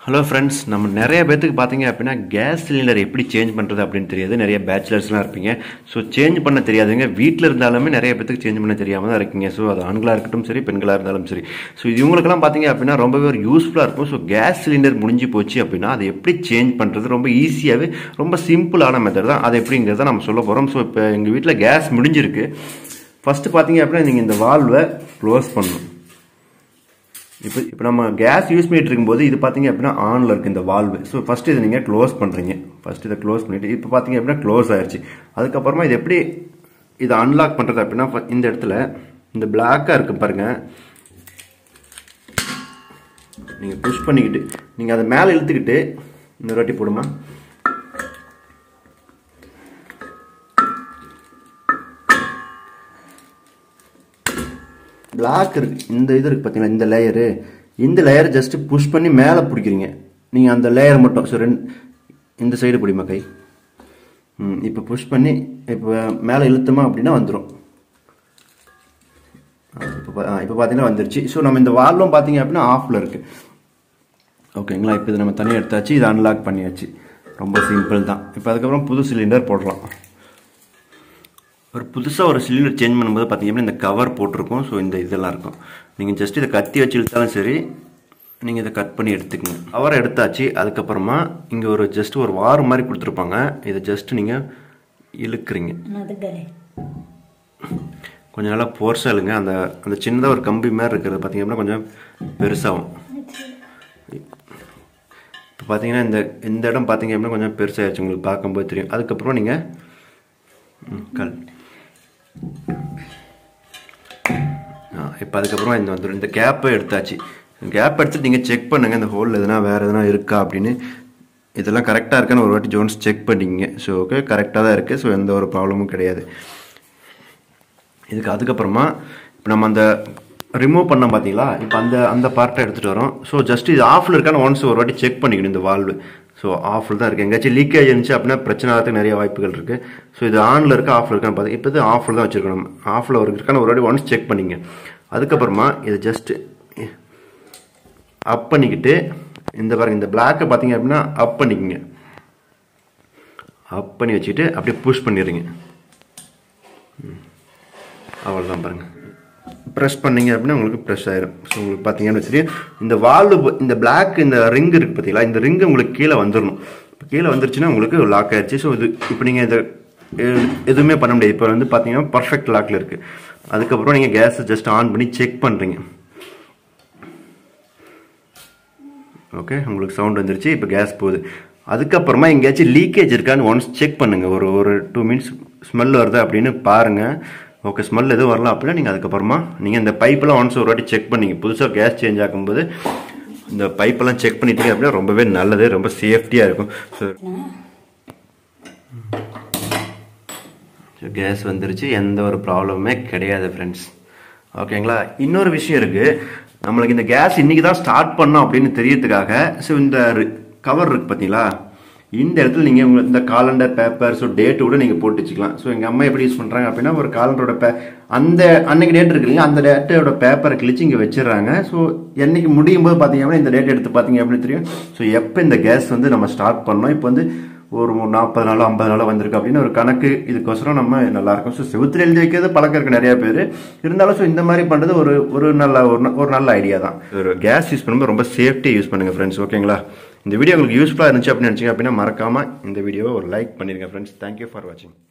hello friends நம்ம நிறைய பேத்துக்கு பார்த்தீங்க அப்படின்னா கேஸ் சிலிண்டர் எப்படி சேஞ்ச் பண்ணுறது அப்படின்னு தெரியாது நிறைய பேச்சுலர்ஸ்லாம் இருப்பீங்க ஸோ சேஞ்ச் பண்ண தெரியாதுங்க வீட்டில் இருந்தாலுமே நிறைய பேத்துக்கு சேஞ்ச் பண்ண தெரியாமல் தான் இருக்கீங்க ஸோ அது ஆண்களாக இருக்கட்டும் சரி பெண்களாக இருந்தாலும் சரி ஸோ இவங்களுக்கெல்லாம் பார்த்தீங்க அப்படின்னா ரொம்பவே ஒரு யூஸ்ஃபுல்லாக இருக்கும் ஸோ கேஸ் சிலிண்டர் முடிஞ்சு போச்சு அப்படின்னா அதை எப்படி சேஞ்ச் பண்ணுறது ரொம்ப ஈஸியாகவே ரொம்ப சிம்பிளான மெத்தட் தான் அது எப்படிங்கிறத நம்ம சொல்ல போகிறோம் ஸோ இப்போ எங்கள் வீட்டில் கேஸ் முடிஞ்சிருக்கு ஃபஸ்ட்டு பார்த்தீங்க அப்படின்னா நீங்கள் இந்த வால்வை க்ளோஸ் பண்ணணும் இப்போ இப்போ நம்ம கேஸ் யூஸ் பண்ணிட்டு இருக்கும்போது இது பார்த்தீங்க அப்படின்னா ஆனில் இருக்குது இந்த வால்வு ஸோ ஃபஸ்ட்டு இதை நீங்கள் க்ளோஸ் பண்ணுறீங்க ஃபஸ்ட் இதை க்ளோஸ் பண்ணிட்டு இப்போ பார்த்தீங்க அப்படின்னா க்ளோஸ் ஆயிடுச்சு அதுக்கப்புறமா இது எப்படி இதை அன்லாக் பண்ணுறது அப்படின்னா ஃப- இந்த இடத்துல இந்த பிளாக்காக இருக்கு பாருங்க நீங்கள் புஷ் பண்ணிக்கிட்டு நீங்கள் அதை மேலே இழுத்துக்கிட்டு இந்த வாட்டி போடுமா பிளாக் இருக்கு இந்த இது இருக்கு பார்த்தீங்களா இந்த லேயரு இந்த லேயர் ஜஸ்ட் புஷ் பண்ணி மேலே பிடிக்கிறீங்க நீங்கள் அந்த லேயர் மட்டும் ஸோ ரெண்டு இந்த சைடு பிடிமா கை ம் இப்போ புஷ் பண்ணி இப்போ மேலே இழுத்தமா அப்படின்னா வந்துடும் இப்போ பா- ஆ, இப்போ பார்த்தீங்கன்னா வந்துருச்சு ஸோ நம்ம இந்த வால்வும் பார்த்தீங்க அப்படின்னா ஆஃபில் இருக்குது ஓகேங்களா இப்போ இது நம்ம தனியாக எடுத்தாச்சு இதை அன்லாக் பண்ணியாச்சு ரொம்ப சிம்பிள் தான் இப்போ அதுக்கப்புறம் புது சிலிண்டர் போடலாம் ஒரு புதுசாக ஒரு சிலிண்டர் சேஞ்ச் பண்ணும்போது பார்த்தீங்கன்னா இந்த கவர் போட்டிருக்கும் ஸோ இந்த இதெல்லாம் இருக்கும் நீங்கள் ஜஸ்ட் இதை கத்தி வச்சு இழுத்தாலும் சரி நீங்கள் இதை கட் பண்ணி எடுத்துக்கங்க கவரை எடுத்தாச்சு அதுக்கப்புறமா இங்கே ஒரு ஜஸ்ட் ஒரு வார் மாதிரி கொடுத்துருப்பாங்க இதை ஜஸ்ட் நீங்கள் இழுக்கிறீங்க அதுக்கறே கொஞ்சம் நல்லா போர்ஸாக இழுங்க அந்த அந்த சின்னதாக ஒரு கம்பி மாதிரி இருக்கிறது பார்த்தீங்கன்னா கொஞ்சம் பெருசாகும் இப்போ பார்த்தீங்கன்னா இந்த இந்த இடம் பார்த்தீங்க அப்படின்னா கொஞ்சம் பெருசாகிடுச்சு உங்களுக்கு பார்க்கும்போது தெரியும் அதுக்கப்புறம் நீங்கள் கல் ஆ இப்போ அதுக்கப்புறம் இந்த வந்துடும் இந்த கேப்பை எடுத்தாச்சு கேப் எடுத்துட்டு நீங்கள் செக் பண்ணுங்கள் இந்த ஹோல் எதுனா வேறு எதுனா இருக்கா அப்படின்னு இதெல்லாம் கரெக்டாக இருக்கான்னு ஒரு வாட்டி ஜோன்ஸ் செக் பண்ணிக்கங்க ஸோ ஓகே கரெக்டாக தான் இருக்குது ஸோ எந்த ஒரு ப்ராப்ளமும் கிடையாது இதுக்கு அதுக்கப்புறமா இப்போ நம்ம அந்த ரிமூவ் பண்ணோம் பார்த்தீங்களா இப்போ அந்த அந்த பார்ட்டை எடுத்துகிட்டு வரோம் ஸோ ஜஸ்ட் இது ஆஃபில் இருக்கான்னு ஒன்ஸ் ஒரு வாட்டி செக் பண்ணிக்கணும் இந்த வால்வு ஸோ ஆஃபில் தான் இருக்குது எங்கேயாச்சும் லீக்கேஜ் இருந்துச்சு அப்படின்னா பிரச்சனை ஆகிறதுக்கு நிறைய வாய்ப்புகள் இருக்குது ஸோ இது ஆனில் இருக்கா ஆஃபில் இருக்கான்னு பார்த்து இப்போ இது ஆஃபில் தான் வச்சுருக்கணும் ஆஃபில் இருக்கான்னு ஒரு வாட்டி ஒன்ஸ் செக் பண்ணிங்க அதுக்கப்புறமா இது ஜஸ்ட் அப் பண்ணிக்கிட்டு இந்த பாருங்க இந்த பிளாக்கை பார்த்தீங்க அப்படின்னா அப் பண்ணிக்கங்க அப் பண்ணி வச்சுட்டு அப்படியே புஷ் பண்ணிடுறீங்க அவ்வளோதான் பாருங்க ப்ரெஸ் பண்ணீங்க அப்படின்னா உங்களுக்கு ப்ரெஸ் ஆயிரும் ஸோ உங்களுக்கு பார்த்தீங்கன்னு வச்சுட்டு இந்த வால்வு இந்த பிளாக் இந்த ரிங் இருக்கு பார்த்தீங்களா இந்த ரிங் உங்களுக்கு கீழே வந்துடணும் இப்போ கீழே வந்துருச்சுன்னா உங்களுக்கு லாக் ஆயிடுச்சு ஸோ இது இப்போ நீங்கள் இதை எ- எதுவுமே பண்ண முடியாது இப்போ வந்து பார்த்தீங்கன்னா பர்ஃபெக்ட் லாக்கில் இருக்குது அதுக்கப்புறம் நீங்கள் கேஸை ஜஸ்ட் ஆன் பண்ணி செக் பண்ணுறீங்க ஓகே உங்களுக்கு சவுண்ட் வந்துருச்சு இப்போ கேஸ் போகுது அதுக்கப்புறமா எங்கேயாச்சும் லீக்கேஜ் இருக்கான்னு ஒன்ஸ் செக் பண்ணுங்க ஒரு ஒரு டூ மினிட்ஸ் ஸ்மெல் வருதா அப்படின்னு பாருங்க ஓகே ஸ்மெல் எதுவும் வரலாம் அப்படின்னா நீங்கள் அதுக்கப்புறமா நீங்கள் இந்த பைப்பெல்லாம் ஒன்ஸ் ஒரு வாட்டி செக் பண்ணீங்க புதுசாக கேஸ் சேஞ்ச் ஆகும்போது இந்த பைப்பெல்லாம் செக் பண்ணிட்டீங்க அப்படின்னா ரொம்பவே நல்லது ரொம்ப சேஃப்டியாக இருக்கும் ஸோ கேஸ் வந்துருச்சு எந்த ஒரு ப்ராப்ளமுமே கிடையாது ஃப்ரெண்ட்ஸ் ஓகேங்களா இன்னொரு விஷயம் இருக்கு நம்மளுக்கு இந்த கேஸ் இன்னைக்கு தான் ஸ்டார்ட் பண்ணோம் அப்படின்னு தெரியறதுக்காக ஸோ இந்த கவர் இருக்கு பார்த்தீங்களா இந்த இடத்துல நீங்கள் உங்களுக்கு இந்த காலண்டர் பேப்பர் ஸோ டேட்டு கூட நீங்கள் போட்டு வச்சுக்கலாம் ஸோ எங்கள் அம்மா எப்படி யூஸ் பண்ணுறாங்க அப்படின்னா ஒரு காலண்டரோட பே அந்த அன்னைக்கு டேட் இருக்கு இல்லையா அந்த டேட்டோட பேப்பரை கிழிச்சு இங்கே வச்சிடுறாங்க ஸோ என்னைக்கு முடியும் போது பார்த்தீங்க அப்படின்னா இந்த டேட் எடுத்து பார்த்தீங்க அப்படின்னு தெரியும் ஸோ எப்போ இந்த கேஸ் வந்து நம்ம ஸ்டார்ட் பண்ணோம் இப்போ வந்து ஒரு நாற்பது நாளோ ஐம்பது நாளோ வந்திருக்கு அப்படின்னு ஒரு கணக்கு இதுக்கோசரம் நம்ம நல்லா இருக்கும் ஸோ செவுத்துல எழுதி வைக்கிறது பழக்கம் இருக்கு நிறைய பேர் இருந்தாலும் ஸோ இந்த மாதிரி பண்ணுறது ஒரு ஒரு நல்ல ஒரு ந- ஒரு நல்ல ஐடியா தான் ஒரு கேஸ் யூஸ் பண்ணும்போது ரொம்ப சேஃப்டியாக யூஸ் பண்ணுங்க ஃப்ரெண்ட்ஸ் ஓகேங்களா இந்த வீடியோ உங்களுக்கு யூஸ்ஃபுல்லாக இருந்துச்சு அப்படின்னு நினச்சிங்க அப்படின்னா மறக்காம இந்த வீடியோவை ஒரு லைக் பண்ணிருங்க ஃப்ரெண்ட்ஸ் தேங்க்யூ ஃபார் வாட்சிங்